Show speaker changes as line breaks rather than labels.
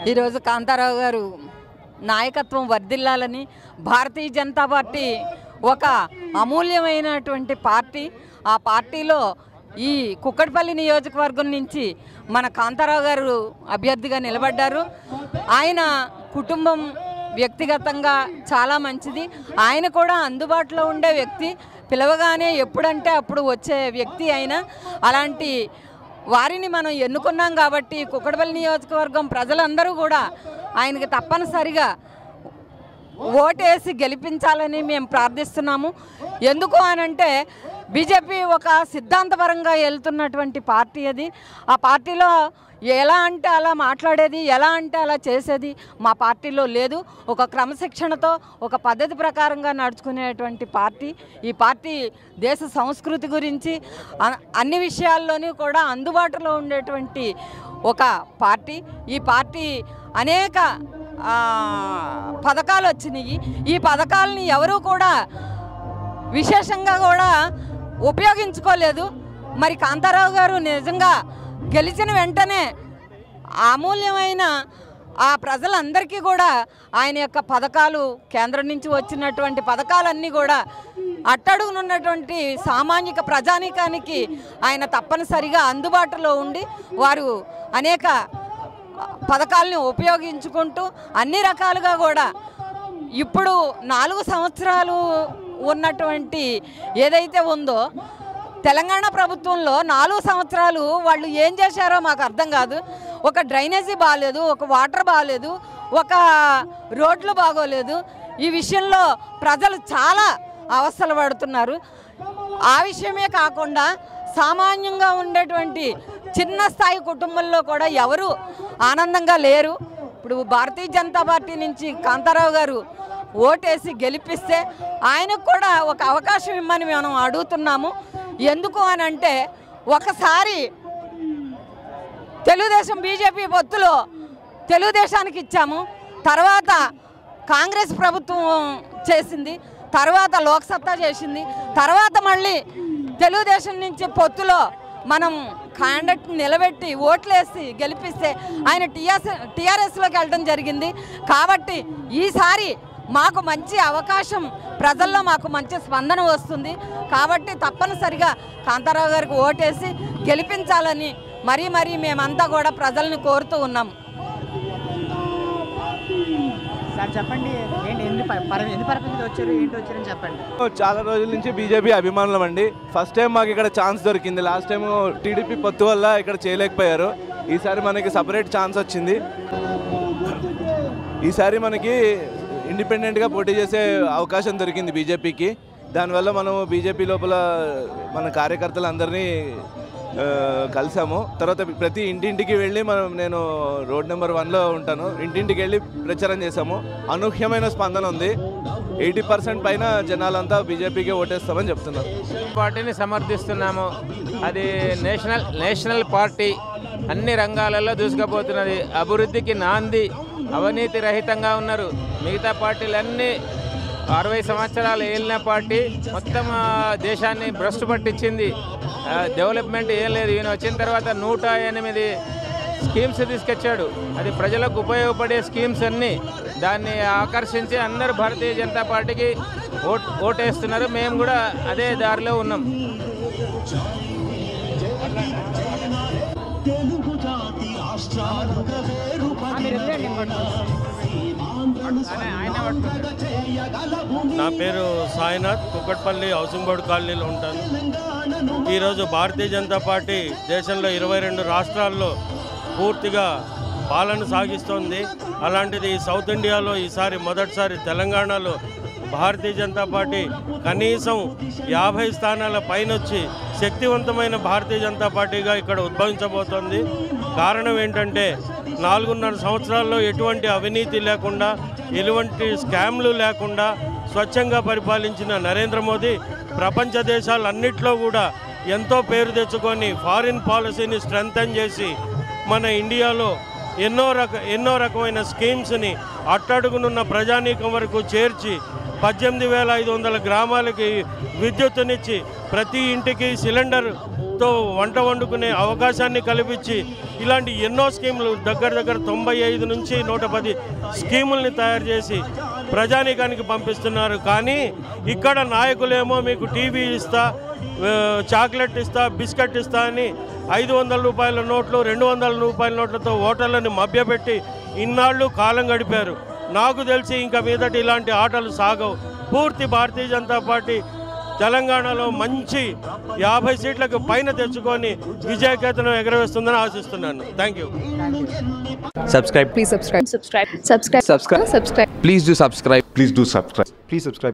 ఈరోజు కాంతారావు గారు నాయకత్వం వర్ధిల్లాలని భారతీయ జనతా పార్టీ ఒక అమూల్యమైనటువంటి పార్టీ ఆ పార్టీలో ఈ కుక్కడపల్లి నియోజకవర్గం నుంచి మన కాంతారావు గారు అభ్యర్థిగా నిలబడ్డారు ఆయన కుటుంబం వ్యక్తిగతంగా చాలా మంచిది ఆయన కూడా అందుబాటులో ఉండే వ్యక్తి పిలవగానే ఎప్పుడంటే అప్పుడు వచ్చే వ్యక్తి ఆయన అలాంటి వారిని మనం ఎన్నుకున్నాం కాబట్టి కుక్కడపల్లి నియోజకవర్గం ప్రజలందరూ కూడా ఆయనకి తప్పనిసరిగా ఓటేసి గెలిపించాలని మేము ప్రార్థిస్తున్నాము ఎందుకు అనంటే బీజేపీ ఒక సిద్ధాంతపరంగా వెళ్తున్నటువంటి పార్టీ అది ఆ పార్టీలో ఎలా అంటే అలా మాట్లాడేది ఎలా అంటే అలా చేసేది మా పార్టీలో లేదు ఒక క్రమశిక్షణతో ఒక పద్ధతి ప్రకారంగా నడుచుకునేటువంటి పార్టీ ఈ పార్టీ దేశ సంస్కృతి గురించి అ- అన్ని విషయాల్లోనూ కూడా అందుబాటులో ఉండేటువంటి ఒక పార్టీ ఈ పార్టీ అనేక ఆ, పథకాలు వచ్చినాయి ఈ పథకాలని ఎవరూ కూడా విశేషంగా కూడా ఉపయోగించుకోలేదు మరి కాంతారావు గారు నిజంగా గెలిచిన వెంటనే అమూల్యమైన ఆ ప్రజలందరికీ కూడా ఆయన యొక్క పథకాలు కేంద్రం నుంచి వచ్చినటువంటి పథకాలన్నీ కూడా అట్టడుగునున్నటువంటి సామాన్యక ప్రజానీకానికి ఆయన తప్పనిసరిగా అందుబాటులో ఉండి వారు అనేక పథకాలని ఉపయోగించుకుంటూ అన్ని రకాలుగా కూడా ఇప్పుడు నాలుగు సంవత్సరాలు ఉన్నటువంటి ఏదైతే ఉందో తెలంగాణ ప్రభుత్వంలో నాలుగు సంవత్సరాలు వాళ్ళు ఏం చేశారో మాకు అర్థం కాదు ఒక డ్రైనేజీ బాగాలేదు ఒక వాటర్ బాగాలేదు ఒక రోడ్లు బాగోలేదు ఈ విషయంలో ప్రజలు చాలా అవస్థలు పడుతున్నారు ఆ విషయమే కాకుండా సామాన్యంగా ఉండేటువంటి చిన్న స్థాయి కుటుంబంలో కూడా ఎవరు ఆనందంగా లేరు ఇప్పుడు భారతీయ జనతా పార్టీ నుంచి కాంతారావు గారు ఓటేసి గెలిపిస్తే ఆయనకు కూడా ఒక అవకాశం ఇమ్మని మనం అడుగుతున్నాము ఎందుకు అని అంటే ఒకసారి తెలుగుదేశం బీజేపీ పొత్తులో తెలుగుదేశానికి ఇచ్చాము తర్వాత కాంగ్రెస్ ప్రభుత్వం చేసింది తర్వాత లోక్సత్తా చేసింది తర్వాత మళ్ళీ తెలుగుదేశం నుంచి పొత్తులో మనం కాండక్ట్ నిలబెట్టి ఓట్లేసి గెలిపిస్తే ఆయన టీఆర్ఎస్ టీఆర్ఎస్లోకి వెళ్ళడం జరిగింది కాబట్టి ఈసారి మాకు మంచి అవకాశం ప్రజల్లో మాకు మంచి స్పందన వస్తుంది కాబట్టి తప్పనిసరిగా కాంతారావు గారికి ఓటేసి గెలిపించాలని మరీ మరీ మేమంతా కూడా ప్రజల్ని కోరుతూ ఉన్నాం
సార్ చెప్పండి ఏంటి ఎన్ని ప- పర ఎన్ని పరపతి మీద వచ్చారు ఏంటి వచ్చారని చెప్పండి
చాలా రోజుల నుంచి బీజేపీ అభిమానులం అండి ఫస్ట్ టైం మాకు ఇక్కడ ఛాన్స్ దొరికింది లాస్ట్ టైం టీడీపీ పొత్తు వల్ల ఇక్కడ చేయలేకపోయారు ఈసారి మనకి సపరేట్ ఛాన్స్ వచ్చింది ఈసారి మనకి ఇండిపెండెంట్గా పోటీ చేసే అవకాశం దొరికింది బీజేపీకి దానివల్ల మనం బీజేపీ లోపల మన కార్యకర్తలందరినీ ఆ, కలిసాము తర్వాత ప్రతి ఇంటింటికి వెళ్ళి మనం నేను రోడ్ నెంబర్ వన్లో ఉంటాను ఇంటింటికి వెళ్ళి ప్రచారం చేశాము అనూహ్యమైన స్పందన ఉంది ఎయిటీ పర్సెంట్ పైన జనాలంతా బీజేపీకి ఓటేస్తామని చెప్తున్నారు
పార్టీని సమర్థిస్తున్నాము అది నేషనల్ నేషనల్ పార్టీ అన్ని రంగాలలో దూసుకుపోతున్నది అభివృద్ధికి నాంది అవినీతి రహితంగా ఉన్నారు మిగతా పార్టీలన్నీ అరవై సంవత్సరాలు ఏలిన పార్టీ మొత్తం ఆ, దేశాన్ని భ్రష్టు పట్టించింది ఆ, డెవలప్మెంట్ ఏం లేదు ఈయన వచ్చిన తర్వాత నూట ఎనిమిది స్కీమ్స్ తీసుకొచ్చాడు అది ప్రజలకు ఉపయోగపడే స్కీమ్స్ అన్నీ దాన్ని ఆకర్షించి అందరూ భారతీయ జనతా పార్టీకి ఓట్ ఓటేస్తున్నారు మేము కూడా అదే దారిలో ఉన్నాం
నా పేరు సాయినాథ్ కుక్కట్పల్లి హౌసింగ్ బోర్డు కాలనీలో ఉంటాను ఈరోజు భారతీయ జనతా పార్టీ దేశంలో ఇరవై రెండు రాష్ట్రాల్లో పూర్తిగా పాలన సాగిస్తోంది అలాంటిది ఈ సౌత్ ఇండియాలో ఈసారి మొదటిసారి తెలంగాణలో భారతీయ జనతా పార్టీ కనీసం యాభై స్థానాల పైనొచ్చి శక్తివంతమైన భారతీయ జనతా పార్టీగా ఇక్కడ ఉద్భవించబోతోంది కారణం ఏంటంటే నాలుగున్నర సంవత్సరాల్లో ఎటువంటి అవినీతి లేకుండా ఎటువంటి స్కామ్లు లేకుండా స్వచ్ఛంగా పరిపాలించిన నరేంద్ర మోదీ ప్రపంచ దేశాలన్నింటిలో కూడా ఎంతో పేరు తెచ్చుకొని ఫారిన్ పాలసీని స్ట్రెంగ్తన్ చేసి మన ఇండియాలో ఎన్నో రక ఎన్నో రకమైన స్కీమ్స్ని అట్టడుగునున్న ప్రజానీకం వరకు చేర్చి పద్దెనిమిది వేల ఐదు వందల గ్రామాలకి విద్యుత్తునిచ్చి ప్రతి ఇంటికి సిలిండర్ తో వంట వండుకునే అవకాశాన్ని కల్పించి ఇలాంటి ఎన్నో స్కీములు దగ్గర దగ్గర తొంభై ఐదు నుంచి నూట పది స్కీముల్ని తయారు చేసి ప్రజానీకానికి పంపిస్తున్నారు కానీ ఇక్కడ నాయకులేమో మీకు టీవీ ఇస్తా ఆ, చాక్లెట్ ఇస్తా బిస్కెట్ ఇస్తా అని ఐదు వందల రూపాయల నోట్లు రెండు వందల రూపాయల నోట్లతో ఓటర్లను మభ్యపెట్టి ఇన్నాళ్ళు కాలం గడిపారు నాకు తెలిసి ఇంకా మీదటి ఇలాంటి ఆటలు సాగవు పూర్తి భారతీయ జనతా పార్టీ తెలంగాణలో మంచి యాభై సీట్లకు పైన తెచ్చుకొని విజయకేతనం ఎగరవేస్తుందని ఆశిస్తున్నాను thank you
subscribe
Please subscribe. Subscribe. Subscribe.
subscribe
Subscribe.
please do subscribe
Please do subscribe. Please subscribe.